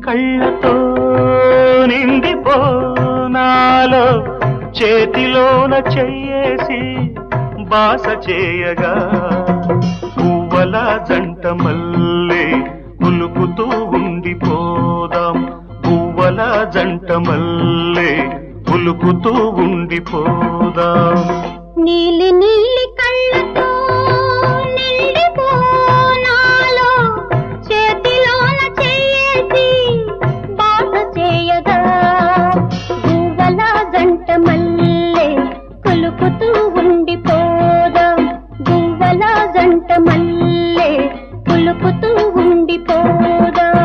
కళ్ళతో నిండిపో నాలో చేతిలోన చెయ్యేసి బాస చేయగా పువ్వల జంట మల్లే కులుకుతూ ఉండిపోదాం పువ్వల జంట మల్లే కులుకుతూ ఉండిపోదాం నీలి నీలి కళ్ళతో నిండిపో నాలో చేతిలోన చేసి బాస చేయగా గువ్వల జంట మల్లె కొలుకుతూ ఉండిపోదాం గువ్వల జంట మల్లె కొలుకుతూ ఉండిపోదాం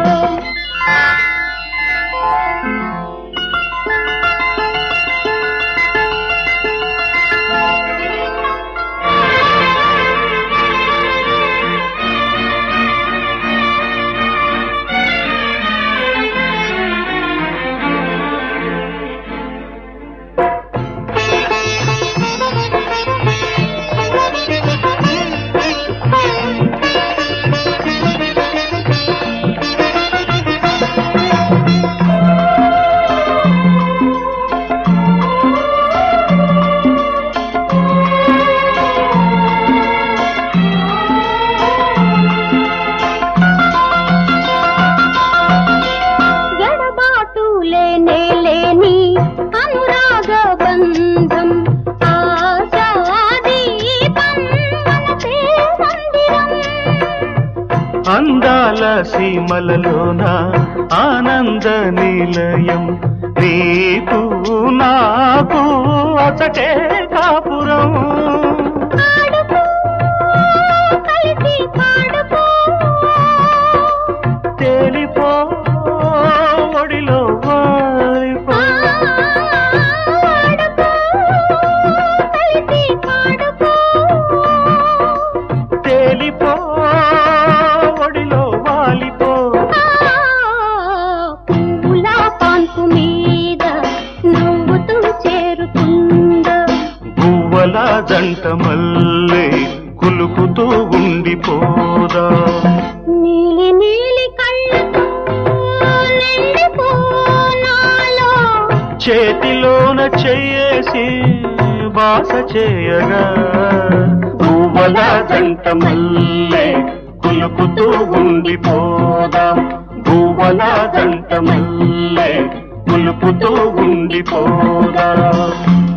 ఎడబాటు లేనే లేని అనురాగ బంధం ఆశాదీపం మనసే మందిరం అందాల సీమలలోన ఆనంద నిలయం నీకు నాకు అచటే కాపురం ఆడుకో కలిసి పాడుకో తేలిపో ఒడిలో వాలిపో ఆడుకో కలిసి పాడుకో తేలిపో ఒడిలో వాలిపో పువ్వుల పాన్పు మీద నవ్వుతూ చేరుకుందా గువ్వల జంట మల్లే కులుకుతూ ఉండిపోదా నీలి నీలి కళ్ళతో నిండిపో నాలో చేతిలోన చెయ్యేసి బాస చేయగా గువ్వల జంట మల్లే కులుకుతూ ఉండిపోదాం గువ్వల జంట మల్లే కులుకుతూ ఉండిపోదాం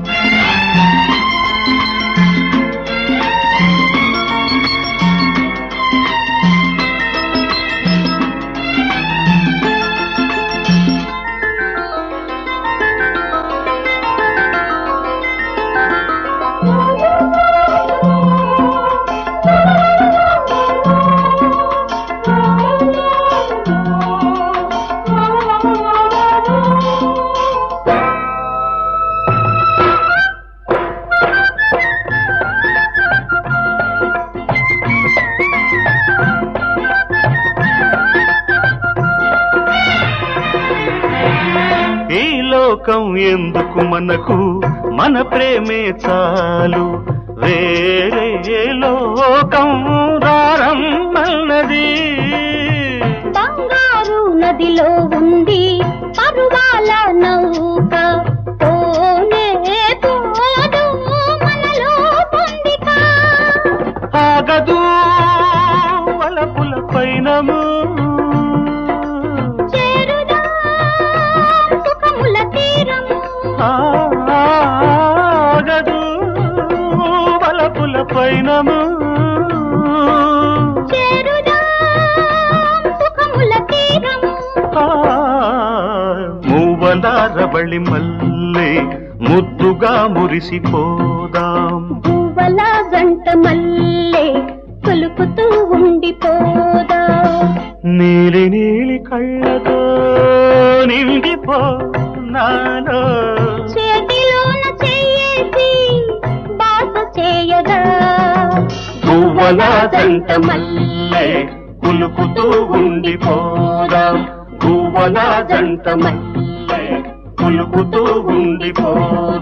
ఈ లోకం ఎందుకు మనకు మన ప్రేమే చాలు వేరే లోకం రారమ్మన్నది బంగారు నదిలో ఉంది పరువాల నౌక పోనే పోదు మనలో పొందిక ఆగదు వలపుల పైనము చేరుదా సుఖముల తీరము ఆగదు వలపుల పైనము చేరుదా సుఖముల తీరము మూవల రబళి మల్లే ముద్దుగా మురిసిపోదాం పువ్వల జంట మల్లె కొలుకుతూ ఉండిపోదా నీలి నీలి కళ్ళతో నిండిపో నాలో చేతిలోన చెయ్యేసి బాస చేయగా పువ్వల జంట మల్లె కులుకుతూ ఉండిపోదాం పువ్వల జంట మల్లె కులుకుతూ ఉండిపోదాం